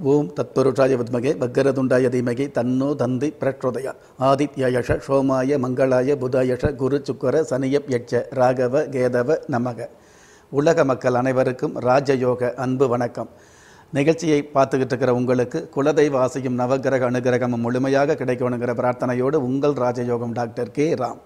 ஓம் தத்புருஷாய வித்மகே வக்கரதுண்டாய தீமகி தன்னோ தந்தி பிரச்சோதயா ஆதித்யயஷ சோமாய மங்களாய புதாயஷ குரு சுக்கர சனியப் யட்ச ராகவ கேதவ நமக உலக மக்கள் அனைவருக்கும் ராஜயோக அன்பு வணக்கம் நிகழ்ச்சியை பார்த்துக்கிட்டு இருக்கிற உங்களுக்கு குலதெய்வ ஆசையும் நவகிரக அனுகிரகமும் முழுமையாக கிடைக்கணுங்கிற பிரார்த்தனையோடு உங்கள் ராஜயோகம் டாக்டர் கே ராம்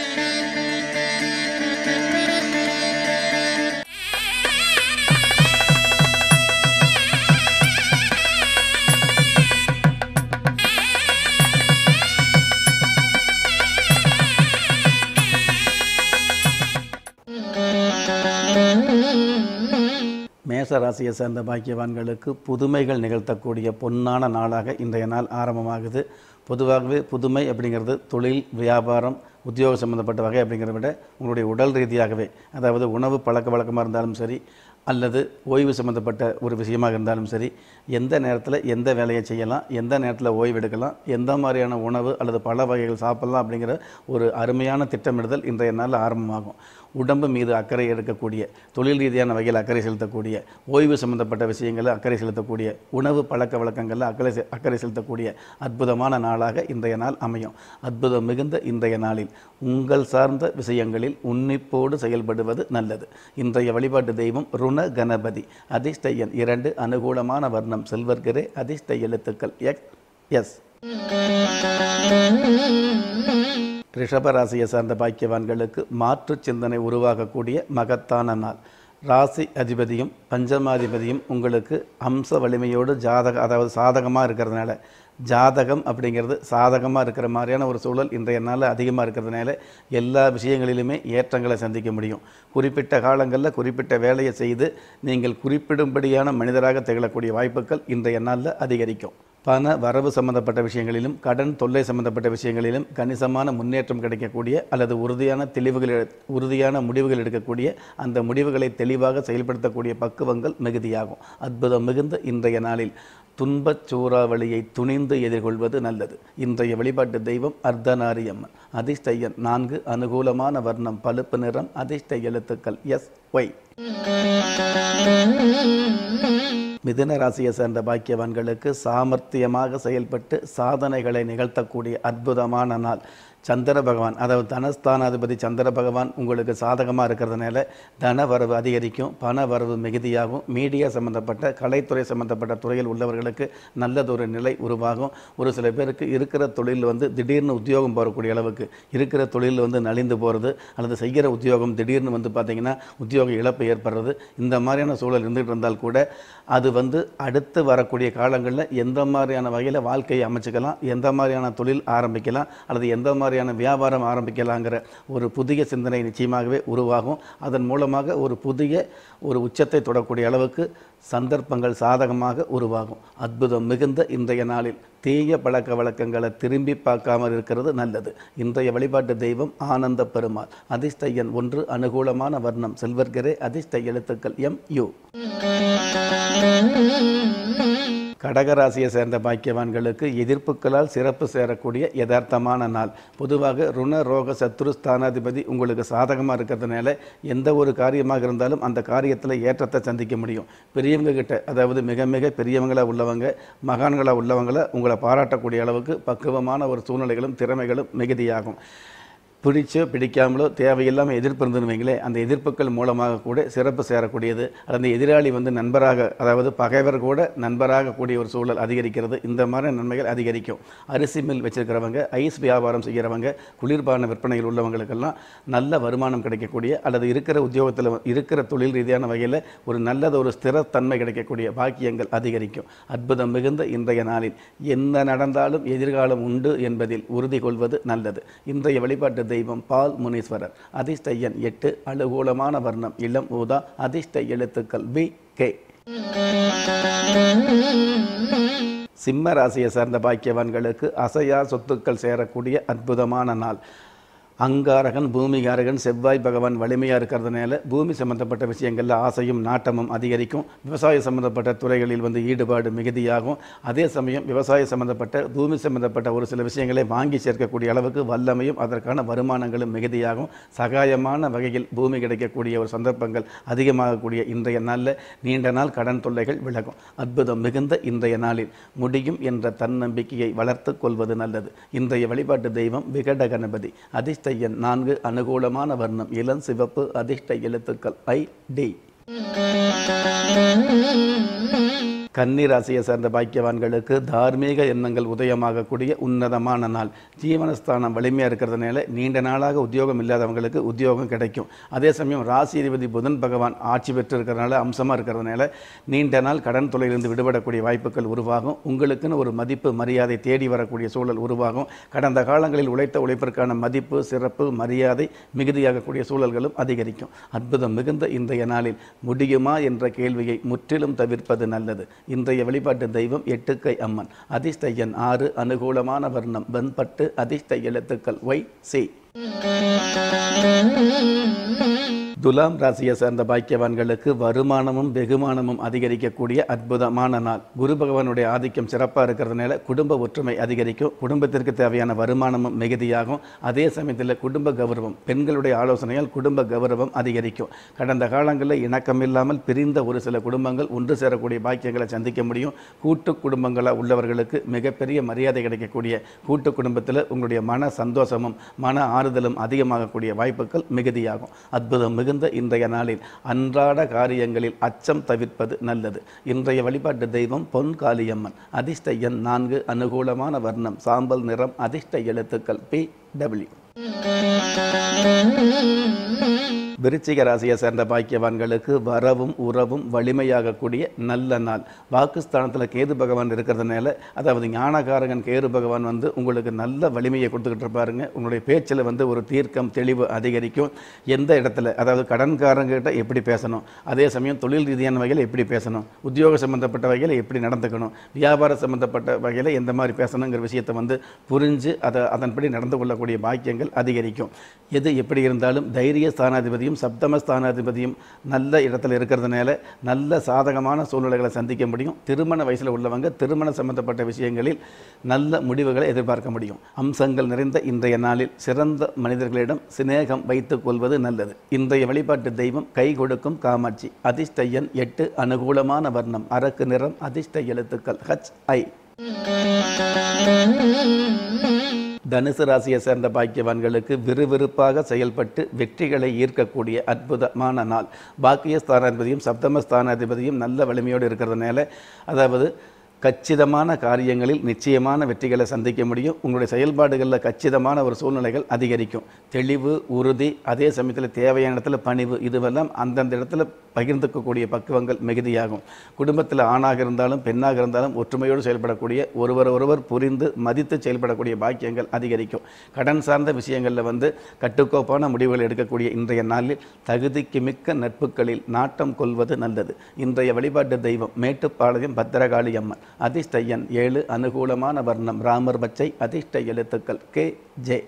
மேச ராசியை சேர்ந்த பாக்கியவான்களுக்கு புதுமைகள் நிகழ்த்தக்கூடிய பொன்னான நாளாக இன்றைய நாள் ஆரம்பமாகுது பொதுவாகவே புதுமை அப்படிங்கிறது தொழில் வியாபாரம் உத்தியோகம் சம்மந்தப்பட்ட வகை அப்படிங்கிறத விட உங்களுடைய உடல் ரீதியாகவே அதாவது உணவு பழக்க வழக்கமாக இருந்தாலும் சரி அல்லது ஓய்வு சம்மந்தப்பட்ட ஒரு விஷயமாக இருந்தாலும் சரி எந்த நேரத்தில் எந்த வேலையை செய்யலாம் எந்த நேரத்தில் ஓய்வு எடுக்கலாம் எந்த மாதிரியான உணவு அல்லது பல வகைகள் சாப்பிடலாம் அப்படிங்கிற ஒரு அருமையான திட்டமிடுதல் இன்றைய நாளில் ஆரம்பமாகும் உடம்பு மீது அக்கறை எடுக்கக்கூடிய தொழில் ரீதியான வகையில் அக்கறை செலுத்தக்கூடிய ஓய்வு சம்மந்தப்பட்ட விஷயங்களில் அக்கறை செலுத்தக்கூடிய உணவு பழக்க வழக்கங்களில் அக்கறை செ- அக்கறை செலுத்தக்கூடிய அற்புதமான நாளாக இன்றைய நாள் அமையும் அற்புதம் மிகுந்த இன்றைய நாளில் உங்கள் சார்ந்த விஷயங்களில் உன்னிப்போடு செயல்படுவது நல்லது இன்றைய வழிபாட்டு தெய்வம் ருண கணபதி அதிர்ஷ்ட எண் இரண்டு அனுகூலமான வர்ணம் செல்வர்கரே அதிர்ஷ்ட எழுத்துக்கள் எக்ஸ் எஸ் ரிஷபராசியை சார்ந்த பாக்கியவான்களுக்கு மாற்று சிந்தனை உருவாகக்கூடிய மகத்தான நாள் ராசி அதிபதியும் பஞ்சமாதிபதியும் உங்களுக்கு அம்ச வலிமையோடு ஜாதக அதாவது சாதகமாக இருக்கிறதுனால ஜாதகம் அப்படிங்கிறது சாதகமாக இருக்கிற மாதிரியான ஒரு சூழல் இன்றைய நாளில் அதிகமாக இருக்கிறதுனால எல்லா விஷயங்களிலுமே ஏற்றங்களை சந்திக்க முடியும் குறிப்பிட்ட காலங்களில் குறிப்பிட்ட வேலையை செய்து நீங்கள் குறிப்பிடும்படியான மனிதராக திகழக்கூடிய வாய்ப்புகள் இன்றைய நாளில் அதிகரிக்கும் பண வரவு சம்பந்தப்பட்ட விஷயங்களிலும் கடன் தொல்லை சம்பந்தப்பட்ட விஷயங்களிலும் கணிசமான முன்னேற்றம் கிடைக்கக்கூடிய அல்லது உறுதியான தெளிவுகள் எடு- உறுதியான முடிவுகள் எடுக்கக்கூடிய அந்த முடிவுகளை தெளிவாக செயல்படுத்தக்கூடிய பக்குவங்கள் மிகுதியாகும் அற்புதம் மிகுந்த இன்றைய நாளில் துன்பச் சூறாவளியை துணிந்து எதிர்கொள்வது நல்லது இன்றைய வழிபாட்டு தெய்வம் அர்த்தநாரியம்மன் அதிர்ஷ்ட எண் நான்கு அனுகூலமான வர்ணம் பழுப்பு நிறம் அதிர்ஷ்ட எழுத்துக்கள் எஸ் ஒய் மிதுன ராசியை சேர்ந்த பாக்கியவான்களுக்கு சாமர்த்தியமாக செயல்பட்டு சாதனைகளை நிகழ்த்தக்கூடிய அற்புதமான நாள் சந்திர பகவான் அதாவது தனஸ்தானாதிபதி சந்திர பகவான் உங்களுக்கு சாதகமாக இருக்கிறதுனால தன வரவு அதிகரிக்கும் பண வரவு மிகுதியாகும் மீடியா சம்பந்தப்பட்ட கலைத்துறை சம்பந்தப்பட்ட துறையில் உள்ளவர்களுக்கு நல்லதொரு நிலை உருவாகும் ஒரு சில பேருக்கு இருக்கிற தொழில் வந்து திடீர்னு உத்தியோகம் போகக்கூடிய அளவுக்கு இருக்கிற தொழில் வந்து நலிந்து போகிறது அல்லது செய்கிற உத்தியோகம் திடீர்னு வந்து பார்த்திங்கன்னா உத்தியோக இழப்பு ஏற்படுறது இந்த மாதிரியான சூழல் இருந்துகிட்டு இருந்தால் கூட அது வந்து அடுத்து வரக்கூடிய காலங்களில் எந்த மாதிரியான வகையில் வாழ்க்கையை அமைச்சுக்கலாம் எந்த மாதிரியான தொழில் ஆரம்பிக்கலாம் அல்லது எந்த மாதிரியான வியாபாரம் ஆரம்பிக்கலாங்கிற ஒரு புதிய சிந்தனை நிச்சயமாகவே உருவாகும் அதன் மூலமாக ஒரு புதிய ஒரு உச்சத்தை தொடக்கூடிய அளவுக்கு சந்தர்ப்பங்கள் சாதகமாக உருவாகும் அற்புதம் மிகுந்த இன்றைய நாளில் தீய பழக்க வழக்கங்களை திரும்பி பார்க்காமல் இருக்கிறது நல்லது இன்றைய வழிபாட்டு தெய்வம் ஆனந்த பெருமாள் அதிர்ஷ்ட எண் ஒன்று அனுகூலமான வர்ணம் செல்வர்கரே அதிர்ஷ்ட எழுத்துக்கள் எம் யு கடகராசியை சேர்ந்த பாக்கியவான்களுக்கு எதிர்ப்புகளால் சிறப்பு சேரக்கூடிய யதார்த்தமான நாள் பொதுவாக ருண ரோக சத்ரு ஸ்தானாதிபதி உங்களுக்கு சாதகமாக இருக்கிறதுனால எந்த ஒரு காரியமாக இருந்தாலும் அந்த காரியத்தில் ஏற்றத்தை சந்திக்க முடியும் பெரியவங்க கிட்ட அதாவது மிக மிக பெரியவங்களாக உள்ளவங்க மகான்களாக உள்ளவங்களை உங்களை பாராட்டக்கூடிய அளவுக்கு பக்குவமான ஒரு சூழ்நிலைகளும் திறமைகளும் மிகுதியாகும் பிடிச்சோ பிடிக்காமலோ தேவையில்லாமல் எதிர்ப்பு இருந்துன்னு வைங்களேன் அந்த எதிர்ப்புகள் மூலமாக கூட சிறப்பு சேரக்கூடியது அந்த எதிராளி வந்து நண்பராக அதாவது பகைவர் கூட நண்பராக கூடிய ஒரு சூழல் அதிகரிக்கிறது இந்த மாதிரி நன்மைகள் அதிகரிக்கும் அரிசி மில் வச்சிருக்கிறவங்க ஐஸ் வியாபாரம் செய்கிறவங்க குளிர்பான விற்பனையில் உள்ளவங்களுக்கெல்லாம் நல்ல வருமானம் கிடைக்கக்கூடிய அல்லது இருக்கிற உத்தியோகத்தில் இருக்கிற தொழில் ரீதியான வகையில் ஒரு நல்லது ஒரு ஸ்திரத்தன்மை கிடைக்கக்கூடிய பாக்கியங்கள் அதிகரிக்கும் அற்புதம் மிகுந்த இன்றைய நாளில் என்ன நடந்தாலும் எதிர்காலம் உண்டு என்பதில் உறுதி கொள்வது நல்லது இன்றைய வழிபாட்டு தெய்வம் பால் முனீஸ்வரர் அதிர்ஷ்ட எண் எட்டு அனுகூலமான வர்ணம் இளம் ஊதா அதிர்ஷ்ட எழுத்துக்கள் பி கே சிம்ம ராசியை சார்ந்த பாக்கியவான்களுக்கு அசையா சொத்துக்கள் சேரக்கூடிய அற்புதமான நாள் அங்காரகன் பூமிகாரகன் செவ்வாய் பகவான் வலிமையாக இருக்கிறதுனால பூமி சம்பந்தப்பட்ட விஷயங்களில் ஆசையும் நாட்டமும் அதிகரிக்கும் விவசாய சம்பந்தப்பட்ட துறைகளில் வந்து ஈடுபாடு மிகுதியாகும் அதே சமயம் விவசாய சம்பந்தப்பட்ட பூமி சம்பந்தப்பட்ட ஒரு சில விஷயங்களை வாங்கி சேர்க்கக்கூடிய அளவுக்கு வல்லமையும் அதற்கான வருமானங்களும் மிகுதியாகும் சகாயமான வகையில் பூமி கிடைக்கக்கூடிய ஒரு சந்தர்ப்பங்கள் அதிகமாகக்கூடிய இன்றைய நாளில் நீண்ட நாள் கடன் தொல்லைகள் விலகும் அற்புதம் மிகுந்த இன்றைய நாளில் முடியும் என்ற தன்னம்பிக்கையை வளர்த்து கொள்வது நல்லது இன்றைய வழிபாட்டு தெய்வம் விகட கணபதி அதிர்ஷ்ட எண் நான்கு அனுகூலமான வர்ணம் இளம் சிவப்பு அதிர்ஷ்ட எழுத்துக்கள் ஐ டி கன்னி ராசியை சேர்ந்த பாக்கியவான்களுக்கு தார்மீக எண்ணங்கள் உதயமாகக்கூடிய உன்னதமான நாள் ஜீவனஸ்தானம் வலிமையாக இருக்கிறதுனால நீண்ட நாளாக உத்தியோகம் இல்லாதவங்களுக்கு உத்தியோகம் கிடைக்கும் அதே சமயம் ராசிதிபதி புதன் பகவான் ஆட்சி பெற்று இருக்கிறதுனால அம்சமாக இருக்கிறதுனால நீண்ட நாள் கடன் தொலையிலிருந்து விடுபடக்கூடிய வாய்ப்புகள் உருவாகும் உங்களுக்குன்னு ஒரு மதிப்பு மரியாதை தேடி வரக்கூடிய சூழல் உருவாகும் கடந்த காலங்களில் உழைத்த உழைப்பிற்கான மதிப்பு சிறப்பு மரியாதை மிகுதியாகக்கூடிய சூழல்களும் அதிகரிக்கும் அற்புதம் மிகுந்த இன்றைய நாளில் முடியுமா என்ற கேள்வியை முற்றிலும் தவிர்ப்பது நல்லது இன்றைய வழிபாட்டு தெய்வம் எட்டுக்கை அம்மன் அதிர்ஷ்ட எண் ஆறு அனுகூலமான வர்ணம் வெண்பட்டு அதிர்ஷ்ட எழுத்துக்கள் ஒய் சி துலாம் ராசியை சேர்ந்த பாக்கியவான்களுக்கு வருமானமும் வெகுமானமும் அதிகரிக்கக்கூடிய அற்புதமான நாள் குரு பகவானுடைய ஆதிக்கம் சிறப்பாக இருக்கிறதுனால குடும்ப ஒற்றுமை அதிகரிக்கும் குடும்பத்திற்கு தேவையான வருமானமும் மிகுதியாகும் அதே சமயத்தில் குடும்ப கௌரவம் பெண்களுடைய ஆலோசனையால் குடும்ப கௌரவம் அதிகரிக்கும் கடந்த காலங்களில் இணக்கம் இல்லாமல் பிரிந்த ஒரு சில குடும்பங்கள் ஒன்று சேரக்கூடிய பாக்கியங்களை சந்திக்க முடியும் கூட்டு குடும்பங்களாக உள்ளவர்களுக்கு மிகப்பெரிய மரியாதை கிடைக்கக்கூடிய கூட்டு குடும்பத்தில் உங்களுடைய மன சந்தோஷமும் மன ஆறுதலும் அதிகமாகக்கூடிய வாய்ப்புகள் மிகுதியாகும் அற்புதம் மிகுந்த இன்றைய நாளில் அன்றாட காரியங்களில் அச்சம் தவிர்ப்பது நல்லது இன்றைய வழிபாட்டு தெய்வம் பொன் காளியம்மன் அதிர்ஷ்ட எண் நான்கு அனுகூலமான வர்ணம் சாம்பல் நிறம் அதிர்ஷ்ட எழுத்துக்கள் பி டபிள்யூ விருச்சிக ராசியை சேர்ந்த பாக்கியவான்களுக்கு வரவும் உறவும் வலிமையாகக்கூடிய நல்ல நாள் வாக்குஸ்தானத்தில் கேது பகவான் இருக்கிறதுனால அதாவது ஞானகாரகன் கேது பகவான் வந்து உங்களுக்கு நல்ல வலிமையை கொடுத்துக்கிட்டு இருப்பாருங்க உங்களுடைய பேச்சில் வந்து ஒரு தீர்க்கம் தெளிவு அதிகரிக்கும் எந்த இடத்துல அதாவது கடன்காரங்கிட்ட எப்படி பேசணும் அதே சமயம் தொழில் ரீதியான வகையில் எப்படி பேசணும் உத்தியோக சம்பந்தப்பட்ட வகையில் எப்படி நடந்துக்கணும் வியாபார சம்பந்தப்பட்ட வகையில் எந்த மாதிரி பேசணுங்கிற விஷயத்தை வந்து புரிஞ்சு அதை அதன்படி நடந்து கொள்ளக்கூடிய பாக்கியங்கள் அதிகரிக்கும் எது எப்படி இருந்தாலும் தைரிய ஸ்தானாதிபதியும் சப்தம ஸ்தானாதிபதியும் நல்ல இடத்துல இருக்கிறதுனால நல்ல சாதகமான சூழ்நிலைகளை சந்திக்க முடியும் திருமண வயசில் உள்ளவங்க திருமண சம்பந்தப்பட்ட விஷயங்களில் நல்ல முடிவுகளை எதிர்பார்க்க முடியும் அம்சங்கள் நிறைந்த இன்றைய நாளில் சிறந்த மனிதர்களிடம் சிநேகம் வைத்துக் கொள்வது நல்லது இன்றைய வழிபாட்டு தெய்வம் கை கொடுக்கும் காமாட்சி அதிர்ஷ்ட எண் எட்டு அனுகூலமான வர்ணம் அரக்கு நிறம் அதிர்ஷ்ட எழுத்துக்கள் ஹச் ஐ தனுசு ராசியை சேர்ந்த பாக்கியவான்களுக்கு விறுவிறுப்பாக செயல்பட்டு வெற்றிகளை ஈர்க்கக்கூடிய அற்புதமான நாள் பாக்கியஸ்தானாதிபதியும் சப்தமஸ்தானாதிபதியும் நல்ல வலிமையோடு இருக்கிறதுனால அதாவது கச்சிதமான காரியங்களில் நிச்சயமான வெற்றிகளை சந்திக்க முடியும் உங்களுடைய செயல்பாடுகளில் கச்சிதமான ஒரு சூழ்நிலைகள் அதிகரிக்கும் தெளிவு உறுதி அதே சமயத்தில் தேவையான இடத்துல பணிவு இதுவெல்லாம் அந்தந்த இடத்துல பகிர்ந்துக்கக்கூடிய பக்குவங்கள் மிகுதியாகும் குடும்பத்தில் ஆணாக இருந்தாலும் பெண்ணாக இருந்தாலும் ஒற்றுமையோடு செயல்படக்கூடிய ஒருவர் ஒருவர் புரிந்து மதித்து செயல்படக்கூடிய பாக்கியங்கள் அதிகரிக்கும் கடன் சார்ந்த விஷயங்களில் வந்து கட்டுக்கோப்பான முடிவுகள் எடுக்கக்கூடிய இன்றைய நாளில் தகுதிக்கு மிக்க நட்புகளில் நாட்டம் கொள்வது நல்லது இன்றைய வழிபாட்டு தெய்வம் மேட்டுப்பாளையம் பத்திரகாளி அம்மன் அதிர்ஷ்ட எண் ஏழு அனுகூலமான வர்ணம் ராமர் பச்சை அதிர்ஷ்ட எழுத்துக்கள் கே ஜே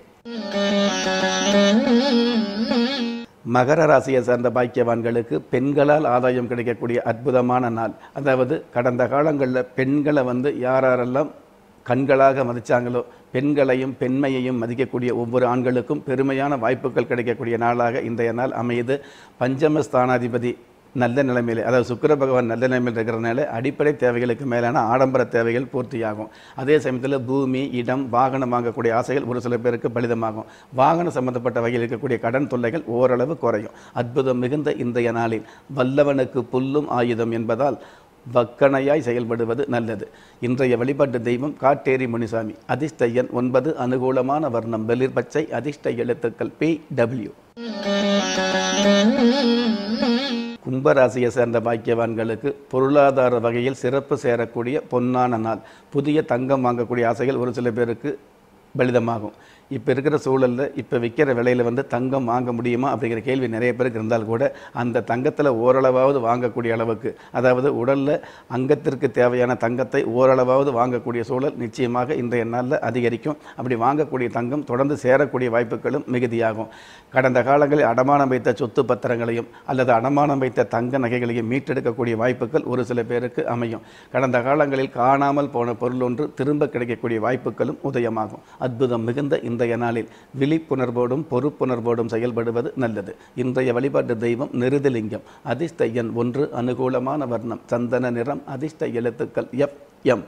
மகர ராசியை சார்ந்த பாக்கியவான்களுக்கு பெண்களால் ஆதாயம் கிடைக்கக்கூடிய அற்புதமான நாள் அதாவது கடந்த காலங்களில் பெண்களை வந்து யாரெல்லாம் கண்களாக மதிச்சாங்களோ பெண்களையும் பெண்மையையும் மதிக்கக்கூடிய ஒவ்வொரு ஆண்களுக்கும் பெருமையான வாய்ப்புகள் கிடைக்கக்கூடிய நாளாக இன்றைய நாள் அமையுது பஞ்சம ஸ்தானாதிபதி நல்ல நிலைமையில் அதாவது சுக்கிர பகவான் நல்ல நிலைமையில் இருக்கிறதுனால அடிப்படை தேவைகளுக்கு மேலான ஆடம்பர தேவைகள் பூர்த்தியாகும் அதே சமயத்தில் பூமி இடம் வாகனம் வாங்கக்கூடிய ஆசைகள் ஒரு சில பேருக்கு பலிதமாகும் வாகனம் சம்பந்தப்பட்ட வகையில் இருக்கக்கூடிய கடன் தொல்லைகள் ஓரளவு குறையும் அற்புதம் மிகுந்த இன்றைய நாளில் வல்லவனுக்கு புல்லும் ஆயுதம் என்பதால் வக்கணையாய் செயல்படுவது நல்லது இன்றைய வழிபாட்டு தெய்வம் காட்டேரி முனிசாமி அதிர்ஷ்ட எண் ஒன்பது அனுகூலமான வர்ணம் வெளிர் பச்சை அதிர்ஷ்ட எழுத்துக்கள் பி டபிள்யூ கும்பராசியை சேர்ந்த பாக்கியவான்களுக்கு பொருளாதார வகையில் சிறப்பு சேரக்கூடிய பொன்னான நாள் புதிய தங்கம் வாங்கக்கூடிய ஆசைகள் ஒரு சில பேருக்கு பலிதமாகும் இப்போ இருக்கிற சூழலில் இப்போ விற்கிற விலையில் வந்து தங்கம் வாங்க முடியுமா அப்படிங்கிற கேள்வி நிறைய பேருக்கு இருந்தால் கூட அந்த தங்கத்தில் ஓரளவாவது வாங்கக்கூடிய அளவுக்கு அதாவது உடலில் அங்கத்திற்கு தேவையான தங்கத்தை ஓரளவாவது வாங்கக்கூடிய சூழல் நிச்சயமாக இன்றைய நாளில் அதிகரிக்கும் அப்படி வாங்கக்கூடிய தங்கம் தொடர்ந்து சேரக்கூடிய வாய்ப்புகளும் மிகுதியாகும் கடந்த காலங்களில் அடமானம் வைத்த சொத்து பத்திரங்களையும் அல்லது அடமானம் வைத்த தங்க நகைகளையும் மீட்டெடுக்கக்கூடிய வாய்ப்புகள் ஒரு சில பேருக்கு அமையும் கடந்த காலங்களில் காணாமல் போன பொருள் ஒன்று திரும்ப கிடைக்கக்கூடிய வாய்ப்புகளும் உதயமாகும் அற்புதம் மிகுந்த இன்றைய நாளில் விழிப்புணர்வோடும் பொறுப்புணர்வோடும் செயல்படுவது நல்லது இன்றைய வழிபாட்டு தெய்வம் நிருதலிங்கம் அதிர்ஷ்ட எண் ஒன்று அனுகூலமான வர்ணம் சந்தன நிறம் அதிர்ஷ்ட எழுத்துக்கள் எஃப் எம்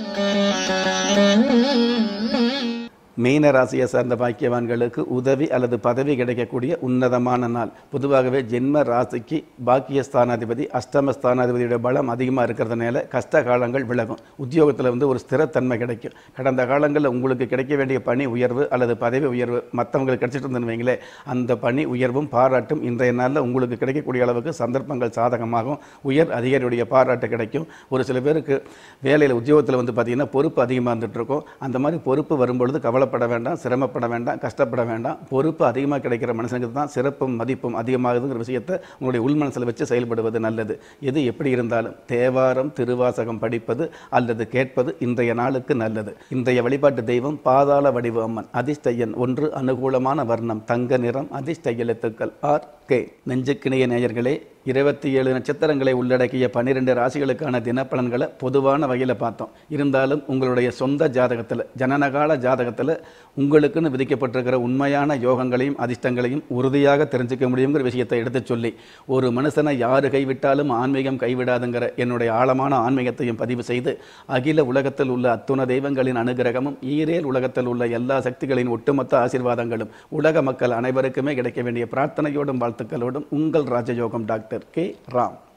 மீன ராசியை சார்ந்த பாக்கியவான்களுக்கு உதவி அல்லது பதவி கிடைக்கக்கூடிய உன்னதமான நாள் பொதுவாகவே ஜென்ம ராசிக்கு பாக்கியஸ்தானாதிபதி அஷ்டமஸ்தானாதிபதியோட பலம் அதிகமாக இருக்கிறதுனால கஷ்ட காலங்கள் விலகும் உத்தியோகத்தில் வந்து ஒரு ஸ்திரத்தன்மை கிடைக்கும் கடந்த காலங்களில் உங்களுக்கு கிடைக்க வேண்டிய பணி உயர்வு அல்லது பதவி உயர்வு மற்றவங்களுக்கு கிடைச்சிட்டு இருந்தேன்னு வைங்களேன் அந்த பணி உயர்வும் பாராட்டும் இன்றைய நாளில் உங்களுக்கு கிடைக்கக்கூடிய அளவுக்கு சந்தர்ப்பங்கள் சாதகமாகும் உயர் அதிகாரியுடைய பாராட்டு கிடைக்கும் ஒரு சில பேருக்கு வேலையில் உத்தியோகத்தில் வந்து பார்த்திங்கன்னா பொறுப்பு அதிகமாக இருந்துட்டு இருக்கும் அந்த மாதிரி பொறுப்பு வரும்பொழுது கவலைப்பட வேண்டாம் சிரமப்பட வேண்டாம் கஷ்டப்பட வேண்டாம் பொறுப்பு அதிகமாக கிடைக்கிற மனுஷனுக்கு தான் சிறப்பும் மதிப்பும் அதிகமாகுதுங்கிற விஷயத்தை உங்களுடைய உள் மனசில் வச்சு செயல்படுவது நல்லது எது எப்படி இருந்தாலும் தேவாரம் திருவாசகம் படிப்பது அல்லது கேட்பது இன்றைய நாளுக்கு நல்லது இன்றைய வழிபாட்டு தெய்வம் பாதாள வடிவு அம்மன் அதிர்ஷ்ட எண் ஒன்று அனுகூலமான வர்ணம் தங்க நிறம் அதிர்ஷ்ட எழுத்துக்கள் ஆர் கே நெஞ்சுக்கிணைய நேயர்களே இருபத்தி ஏழு நட்சத்திரங்களை உள்ளடக்கிய பன்னிரெண்டு ராசிகளுக்கான தினப்பலன்களை பொதுவான வகையில் பார்த்தோம் இருந்தாலும் உங்களுடைய சொந்த ஜாதகத்தில் ஜனனகால ஜாதகத்தில் உங்களுக்குன்னு விதிக்கப்பட்டிருக்கிற உண்மையான யோகங்களையும் அதிர்ஷ்டங்களையும் உறுதியாக தெரிஞ்சுக்க முடியுங்கிற விஷயத்தை எடுத்துச் சொல்லி ஒரு மனுஷனை யாரு கைவிட்டாலும் ஆன்மீகம் கைவிடாதுங்கிற என்னுடைய ஆழமான ஆன்மீகத்தையும் பதிவு செய்து அகில உலகத்தில் உள்ள அத்துண தெய்வங்களின் அனுகிரகமும் ஈரேல் உலகத்தில் உள்ள எல்லா சக்திகளின் ஒட்டுமொத்த ஆசீர்வாதங்களும் உலக மக்கள் அனைவருக்குமே கிடைக்க வேண்டிய பிரார்த்தனையோடும் வாழ்த்துக்களோடும் உங்கள் ராஜயோகம் டாக்டர் கே ராம்